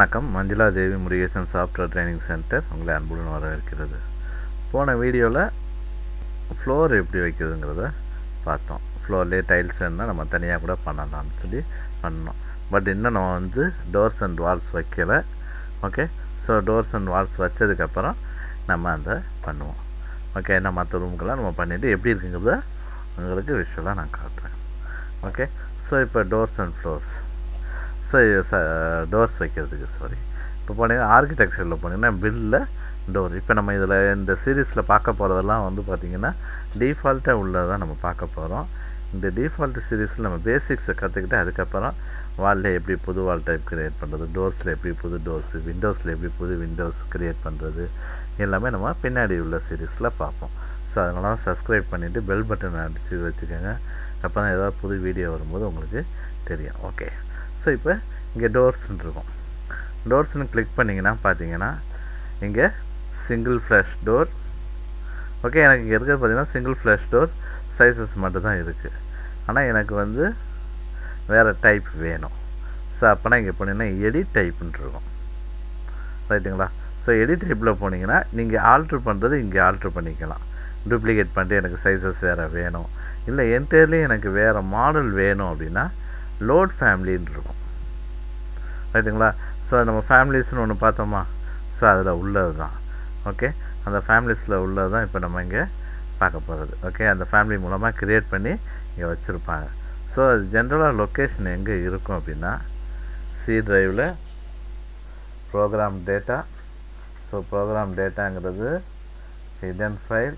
வணக்கம் Manjula Devi Murugesan software training centre உங்களை அன்புடன் வரவேற்கிறது போன வீடியோவில் ஃப்ளோர் எப்படி வைக்கிறதுங்கிறத பார்த்தோம் ஃப்ளோர்லேயே டைல்ஸ் வேணும்னா நம்ம தனியாக கூட பண்ணலாம்னு சொல்லி பண்ணோம் பட் இன்னும் நம்ம வந்து டோர்ஸ் அண்ட் வால்ஸ் வைக்கலை okay so doors and walls வச்சதுக்கப்புறம் நம்ம அதை பண்ணுவோம் ஓகே என்ன மற்ற ரூமுக்கெல்லாம் நம்ம பண்ணிவிட்டு எப்படி இருக்குங்கிறத உங்களுக்கு விஷுவலாக நான் காட்டுறேன் ஓகே ஸோ இப்போ doors and floors so doors வைக்கிறதுக்கு சாரி இப்போ போனீங்கன்னா ஆர்கிடெக்சரில் போனீங்கன்னா பில்லில் டோர் இப்போ நம்ம இதில் இந்த சீரீஸில் பார்க்க போகிறதெல்லாம் வந்து பார்த்திங்கன்னா டிஃபால்ட்டாக உள்ளதான் நம்ம பார்க்க போகிறோம் இந்த டிஃபால்ட் சீரீஸில் நம்ம பேசிக்ஸை கற்றுக்கிட்டு அதுக்கப்புறம் வாலில் எப்படி புது வால் டைப் க்ரியேட் பண்ணுறது டோர்ஸில் எப்படி புது டோர்ஸு விண்டோஸில் எப்படி புது விண்டோஸ் க்ரியேட் பண்ணுறது எல்லாமே நம்ம பின்னாடி உள்ள சீரீஸில் பார்ப்போம் ஸோ அதனால சப்ஸ்கிரைப் பண்ணிவிட்டு பெல் பட்டன் அடித்து வச்சுக்கோங்க அப்போ தான் ஏதாவது புது வீடியோ வரும்போது உங்களுக்கு தெரியும் ஓகே ஸோ இப்போ இங்கே டோர்ஸ்னு இருக்கும் டோர்ஸ்னு கிளிக் பண்ணிங்கன்னா பார்த்தீங்கன்னா இங்கே சிங்கிள் ஃப்ளாஷ் டோர் ஓகே எனக்கு இங்கே இருக்கிறது பார்த்தீங்கன்னா சிங்கிள் ஃப்ளாஷ் டோர் சைஸஸ் மட்டும் தான் இருக்குது ஆனால் எனக்கு வந்து வேறு டைப் வேணும் ஸோ அப்போனா இங்கே போனீங்கன்னா எடிட் டைப்புன்னு இருக்கும் ரைட்டுங்களா ஸோ எடிட் டைப்பில் போனீங்கன்னா நீங்கள் ஆல்ட்ரு பண்ணுறது இங்கே ஆல்ட்ரு பண்ணிக்கலாம் டூப்ளிகேட் பண்ணிட்டு எனக்கு சைஸஸ் வேறு வேணும் இல்லை என்டையர்லி எனக்கு வேறு மாடல் வேணும் அப்படின்னா லோட் ஃபேமிலின்னு இருக்கும் ரைட்டுங்களா ஸோ நம்ம ஃபேமிலிஸ்னு ஒன்று பார்த்தோமா ஸோ அதில் உள்ளது தான் ஓகே அந்த ஃபேமிலிஸில் உள்ளது தான் இப்போ நம்ம இங்கே பார்க்க போகிறது ஓகே அந்த ஃபேமிலி மூலமாக க்ரியேட் பண்ணி இங்கே வச்சுருப்பாங்க ஸோ அது ஜென்ரலாக லொக்கேஷன் எங்கே இருக்கும் அப்படின்னா சி ட்ரைவில் ப்ரோக்ராம் டேட்டா ஸோ ப்ரோக்ராம் டேட்டாங்கிறது ஹிடன் ஃபைல்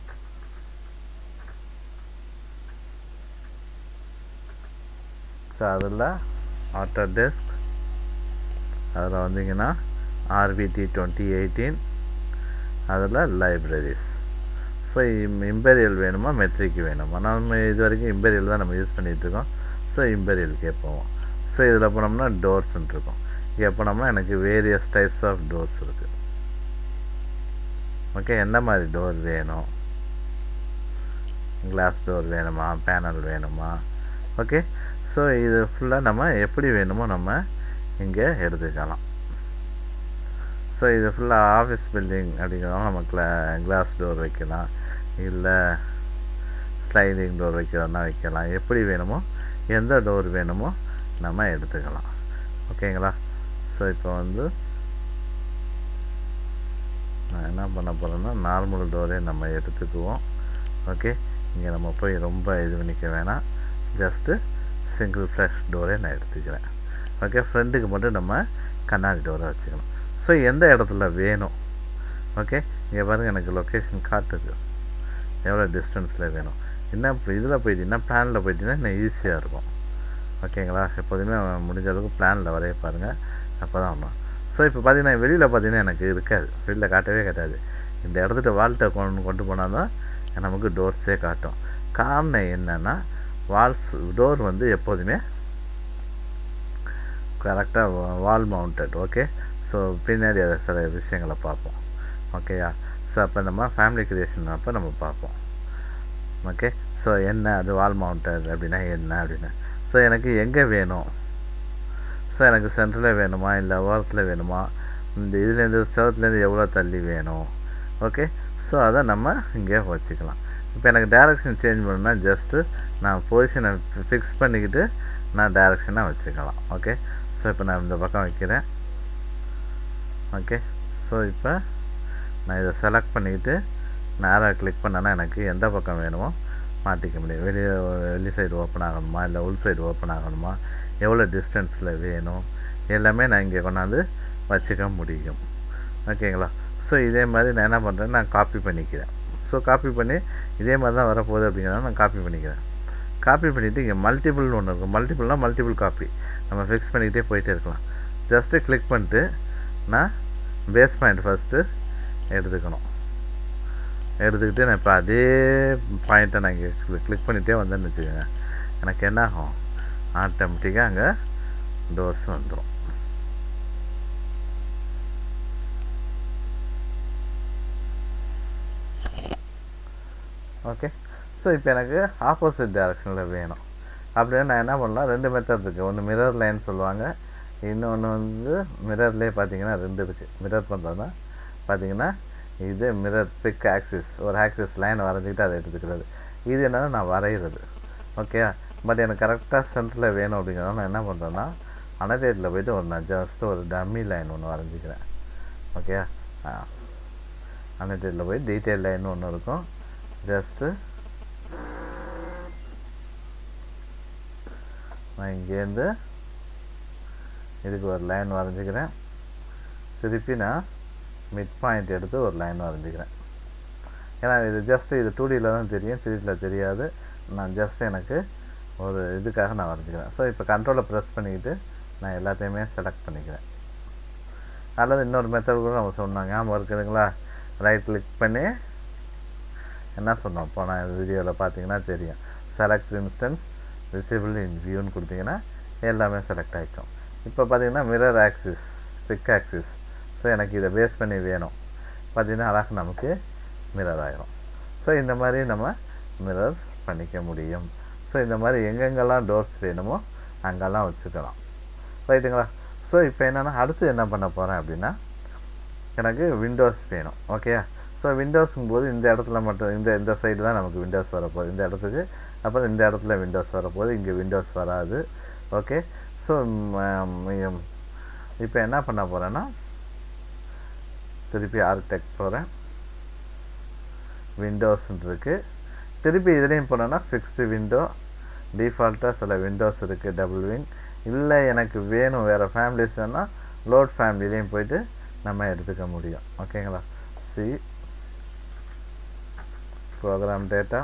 ஸோ அதில் ஆட்டோ டெஸ்க் அதில் வந்தீங்கன்னா ஆர்பிடி டுவெண்ட்டி எயிட்டீன் அதில் லைப்ரரிஸ் ஸோ இம்பெரியல் வேணுமா மெட்ரிக் வேணுமா நம்ம இது வரைக்கும் இம்பெரியல் தான் நம்ம யூஸ் பண்ணிகிட்ருக்கோம் ஸோ இம்பெரியலுக்கே போவோம் ஸோ இதில் போனோம்னா டோர்ஸ்ன்னு இருக்கும் இங்கே போனோம்னா எனக்கு வேரியஸ் டைப்ஸ் ஆஃப் டோர்ஸ் இருக்குது ஓகே எந்த மாதிரி டோர் வேணும் கிளாஸ் டோர் வேணுமா பேனல் வேணுமா ஓகே ஸோ இது ஃபுல்லாக நம்ம எப்படி வேணுமோ நம்ம இங்கே எடுத்துக்கலாம் ஸோ இது ஃபுல்லாக ஆஃபீஸ் பில்டிங் அப்படிங்கிறதால நம்ம கிளா கிளாஸ் டோர் வைக்கலாம் இல்லை ஸ்லைடிங் டோர் வைக்கிறதுனா வைக்கலாம் எப்படி வேணுமோ எந்த டோர் வேணுமோ நம்ம எடுத்துக்கலாம் ஓகேங்களா ஸோ இப்போ வந்து நான் என்ன பண்ண போகிறேன்னா நார்மல் டோரே நம்ம எடுத்துக்குவோம் ஓகே இங்கே நம்ம போய் ரொம்ப இது பண்ணிக்க வேணாம் ஜஸ்ட்டு சிங்கிள் ஃப்ளாஷ் டோரே நான் எடுத்துக்கிறேன் ஓகே ஃப்ரெண்டுக்கு மட்டும் நம்ம கண்ணாடி டோரை வச்சுக்கணும் ஸோ எந்த இடத்துல வேணும் ஓகே இங்கே பாருங்கள் எனக்கு லொக்கேஷன் காட்டுது எவ்வளோ டிஸ்டன்ஸில் வேணும் என்ன இப்போ இதில் போயிட்டீங்கன்னா பிளானில் போயிட்டீங்கன்னா இன்னும் ஈஸியாக இருக்கும் ஓகேங்களா எப்போதுமே முடிஞ்ச அளவுக்கு பிளானில் வரைய பாருங்கள் அப்போ தான் ஒன்றும் ஸோ இப்போ பார்த்தீங்கன்னா வெளியில் பார்த்தீங்கன்னா எனக்கு இருக்காது வெளியில் காட்டவே காட்டாது இந்த இடத்துல வால்ட்டை கொண்டு கொண்டு போனால் தான் நமக்கு டோர்ஸே காட்டும் காரணம் என்னென்னா வால்ஸ் டோர் வந்து எப்போதுமே கரெக்டாக வால் மவுண்டட் ஓகே ஸோ பின்னாடி அதை சில விஷயங்களை பார்ப்போம் ஓகேயா ஸோ அப்போ நம்ம ஃபேமிலி க்ரியேஷன் அப்போ நம்ம பார்ப்போம் ஓகே ஸோ என்ன அது வால் மவுண்டட் அப்படின்னா என்ன அப்படின்னு ஸோ எனக்கு எங்கே வேணும் ஸோ எனக்கு சென்டரில் வேணுமா இல்லை ஓரத்தில் வேணுமா இந்த இதுலேருந்து செவத்துலேருந்து எவ்வளோ தள்ளி வேணும் ஓகே ஸோ அதை நம்ம இங்கே வச்சுக்கலாம் இப்போ எனக்கு டேரெக்ஷன் சேஞ்ச் பண்ணணும்னா ஜஸ்ட்டு நான் பொசிஷனை ஃபிக்ஸ் பண்ணிக்கிட்டு நான் டேரெக்ஷனாக வச்சுக்கலாம் ஓகே ஸோ இப்போ நான் இந்த பக்கம் வைக்கிறேன் ஓகே ஸோ இப்போ நான் இதை செலக்ட் பண்ணிக்கிட்டு நேராக கிளிக் பண்ணேன்னா எனக்கு எந்த பக்கம் வேணுமோ மாற்றிக்க முடியும் வெளியே வெளி சைடு ஓப்பன் ஆகணுமா இல்லை உள் சைடு ஓப்பன் ஆகணுமா எவ்வளோ டிஸ்டன்ஸில் வேணும் எல்லாமே நான் இங்கே கொண்டாந்து வச்சுக்க முடியும் ஓகேங்களா ஸோ இதே மாதிரி நான் என்ன பண்ணுறேன் நான் காப்பி பண்ணிக்கிறேன் ஸோ காப்பி பண்ணி இதே மாதிரி தான் வரப்போகுது அப்படிங்கிறத நான் காப்பி பண்ணிக்கிறேன் காப்பி பண்ணிவிட்டு இங்கே மல்டிபிள்னு ஒன்று இருக்கும் மல்டிபிள்னால் மல்டிபிள் காப்பி நம்ம ஃபிக்ஸ் பண்ணிக்கிட்டே போயிட்டே இருக்கலாம் ஜஸ்ட்டு கிளிக் பண்ணிட்டு நான் பேஸ் பாயிண்ட் ஃபஸ்ட்டு எடுத்துக்கணும் எடுத்துக்கிட்டு நான் இப்போ அதே பாயிண்ட்டை நான் இங்கே கிளிக் பண்ணிகிட்டே வந்தேன்னு வச்சுக்கோங்க எனக்கு என்ன ஆகும் ஆட்டோமேட்டிக்காக அங்கே டோர்ஸ் வந்துடும் ஓகே ஸோ இப்போ எனக்கு ஆப்போசிட் டைரக்ஷனில் வேணும் அப்படின்னு நான் என்ன பண்ணலாம் ரெண்டு மெத்தட் இருக்குது ஒன்று மிரர் லைன் சொல்லுவாங்க இன்னொன்று வந்து மிரர்லேயே பார்த்தீங்கன்னா ரெண்டு இருக்குது மிரர் பண்ணுறதுனா பார்த்தீங்கன்னா இது மிரர் பிக் ஆக்சிஸ் ஒரு ஆக்சிஸ் லைன் வரைஞ்சிக்கிட்டு அதை எடுத்துக்கிறது இது என்னன்னா நான் வரைகிறது ஓகே பட் எனக்கு கரெக்டாக சென்டரில் வேணும் அப்படிங்கிறத நான் என்ன பண்ணுறேன்னா அனடேட்டில் போயிட்டு ஒரு நான் ஜஸ்ட் ஒரு டம்மி லைன் ஒன்று வரைஞ்சிக்கிறேன் ஓகே அனடேட்டில் போய் டீட்டெயில் லைன் ஒன்று இருக்கும் ஜஸ்ட்டு நான் இங்கேருந்து இதுக்கு ஒரு லைன் வரைஞ்சிக்கிறேன் திருப்பி நான் மிட் பாயிண்ட் எடுத்து ஒரு லைன் வரைஞ்சிக்கிறேன் ஏன்னா இது ஜஸ்ட் இது டூ டியில் தான் தெரியும் த்ரீடியில் தெரியாது நான் ஜஸ்ட் எனக்கு ஒரு இதுக்காக நான் வரைஞ்சிக்கிறேன் ஸோ இப்போ கண்ட்ரோலை ப்ரெஸ் பண்ணிக்கிட்டு நான் எல்லாத்தையுமே செலக்ட் பண்ணிக்கிறேன் அல்லது இன்னொரு மெத்தட் கூட நம்ம சொன்னாங்க ஞாபகம் இருக்குதுங்களா ரைட் கிளிக் பண்ணி என்ன சொன்னோம் போன வீடியோவில் பார்த்தீங்கன்னா தெரியும் செலக்ட் இன்ஸ்டன்ஸ் விசிபிள் இன் வியூன்னு கொடுத்தீங்கன்னா எல்லாமே செலக்ட் ஆகிக்கும் இப்போ பார்த்தீங்கன்னா mirror axis pick axis so எனக்கு இதை பேஸ் பண்ணி வேணும் பார்த்தீங்கன்னா அழகாக நமக்கு மிரர் ஆயிரும் ஸோ இந்த மாதிரி நம்ம மிரர் பண்ணிக்க முடியும் ஸோ இந்த மாதிரி எங்கெங்கெல்லாம் டோர்ஸ் வேணுமோ அங்கெல்லாம் வச்சுக்கலாம் ரைட்டுங்களா ஸோ இப்போ என்னென்னா அடுத்து என்ன பண்ண போகிறேன் அப்படின்னா எனக்கு விண்டோஸ் வேணும் ஓகேயா ஸோ விண்டோஸுங்கும் போது இந்த இடத்துல மட்டும் இந்த இந்த சைடு தான் நமக்கு விண்டோஸ் வரப்போகுது இந்த இடத்துக்கு அப்புறம் இந்த இடத்துல விண்டோஸ் வரப்போகுது இங்கே விண்டோஸ் வராது ஓகே ஸோ இப்போ என்ன பண்ண போகிறேன்னா திருப்பி ஆர்கிடெக்ட் போகிறேன் விண்டோஸ்ன்னு இருக்குது திருப்பி இதுலேயும் போனோன்னா ஃபிக்ஸ்டு விண்டோ டிஃபால்ட்டாக சில விண்டோஸ் இருக்குது டபுள் விங் இல்லை எனக்கு வேணும் வேறு ஃபேமிலிஸ் வேணால் லோட் ஃபேமிலிலையும் போயிட்டு நம்ம எடுத்துக்க முடியும் ஓகேங்களா C program data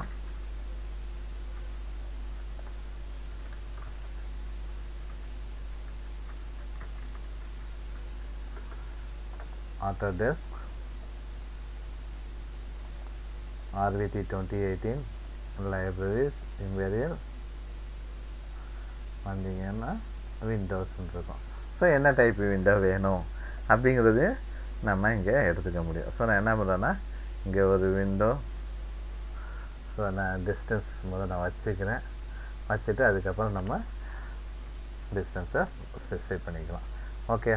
Autodesk RVT 2018 libraries imperial வந்தீங்கன்னா விண்டோஸ்ன்னு இருக்கும் ஸோ என்ன டைப் விண்டோ வேணும் அப்படிங்கிறது நம்ம இங்கே எடுத்துக்க முடியும் ஸோ நான் என்ன பண்ணுறேன்னா இங்கே ஒரு விண்டோ ஸோ நான் டிஸ்டன்ஸ் முதல் நான் வச்சுக்கிறேன் வச்சுட்டு அதுக்கப்புறம் நம்ம டிஸ்டன்ஸை ஸ்பெசிஃபை பண்ணிக்கலாம் ஓகே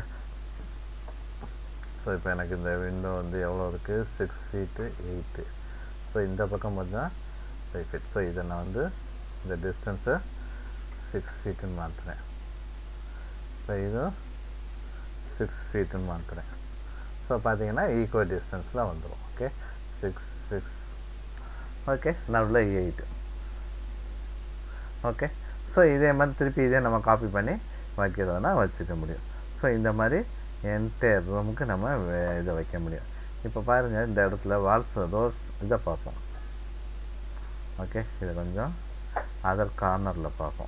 ஸோ இப்போ எனக்கு இந்த விண்டோ வந்து எவ்வளோ இருக்குது சிக்ஸ் ஃபீட்டு எயிட்டு ஸோ இந்த பக்கம் பார்த்தா ஃபைவ் ஃபீட் ஸோ இதை நான் வந்து இந்த டிஸ்டன்ஸை சிக்ஸ் ஃபீட்டுன்னு மாற்றுறேன் இப்போ இதுவும் சிக்ஸ் ஃபீட்டுன்னு மாற்றுறேன் ஸோ பார்த்தீங்கன்னா ஈக்குவல் டிஸ்டன்ஸில் வந்துடும் ஓகே சிக்ஸ் சிக்ஸ் ஓகே நடுவில் எயிட்டு ஓகே ஸோ இதே மாதிரி திருப்பி இதே நம்ம காப்பி பண்ணி வைக்கிறதுனா வச்சுக்க முடியும் ஸோ இந்த மாதிரி என்டையர் ரூமுக்கு நம்ம இதை வைக்க முடியும் இப்போ பாருங்கள் இந்த இடத்துல வால்ஸ் டோர்ஸ் இதை பார்ப்போம் ஓகே இதை கொஞ்சம் அதர் கார்னரில் பார்ப்போம்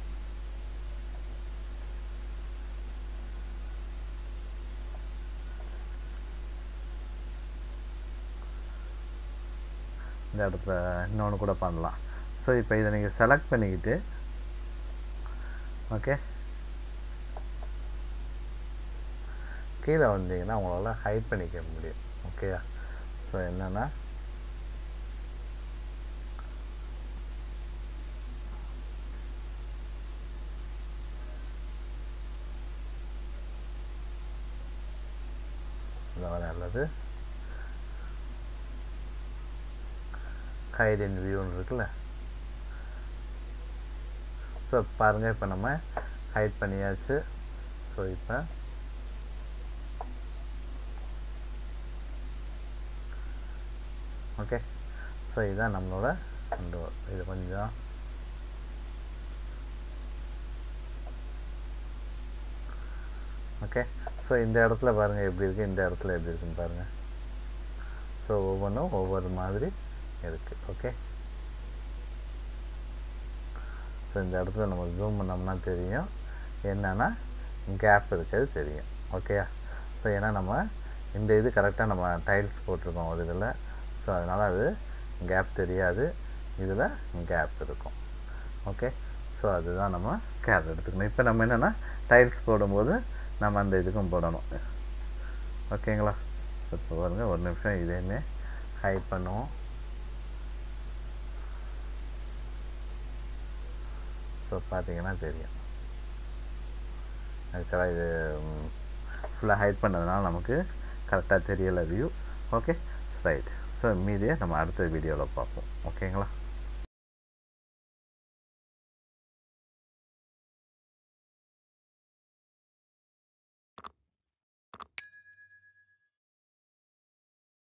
இந்த இடத்துல இன்னொன்று கூட பண்ணலாம் ஸோ இப்போ இதை நீங்கள் செலக்ட் பண்ணிக்கிட்டு ஓகே கீழே வந்தீங்கன்னா உங்களால் ஹைட் பண்ணிக்க முடியும் ஓகேயா ஸோ என்னென்னா நல்லது ஹைட் இன் வியூன்னு இருக்குல்ல ஸோ பாருங்கள் இப்போ நம்ம ஹைட் பண்ணியாச்சு ஸோ இப்போ ஓகே ஸோ இதுதான் நம்மளோட டோர் இது கொஞ்சம் ஓகே ஸோ இந்த இடத்துல பாருங்கள் எப்படி இருக்குது இந்த இடத்துல எப்படி இருக்குன்னு பாருங்கள் ஸோ ஒவ்வொன்றும் ஒவ்வொரு மாதிரி இருக்குது ஓகே ஸோ இந்த இடத்துல நம்ம ஜூம் பண்ணோம்னா தெரியும் என்னென்னா கேப் இருக்கிறது தெரியும் ஓகேயா ஸோ ஏன்னா நம்ம இந்த இது கரெக்டாக நம்ம டைல்ஸ் போட்டிருக்கோம் ஒரு இதில் ஸோ அதனால் அது கேப் தெரியாது இதில் கேப் இருக்கும் ஓகே ஸோ அதுதான் நம்ம கேர் எடுத்துக்கணும் இப்போ நம்ம என்னென்னா டைல்ஸ் போடும்போது நம்ம அந்த இதுக்கும் போடணும் ஓகேங்களா இப்போ பாருங்கள் ஒரு நிமிஷம் இதையுமே ஹைட் பண்ணுவோம் ஸோ பார்த்தீங்கன்னா தெரியும் ஆக்சுவலாக இது ஃபுல்லாக ஹைட் பண்ணதுனால நமக்கு கரெக்டாக தெரியலை வியூ ஓகே ரைட் ஸோ மீதியை நம்ம அடுத்த வீடியோவில் பார்ப்போம் ஓகேங்களா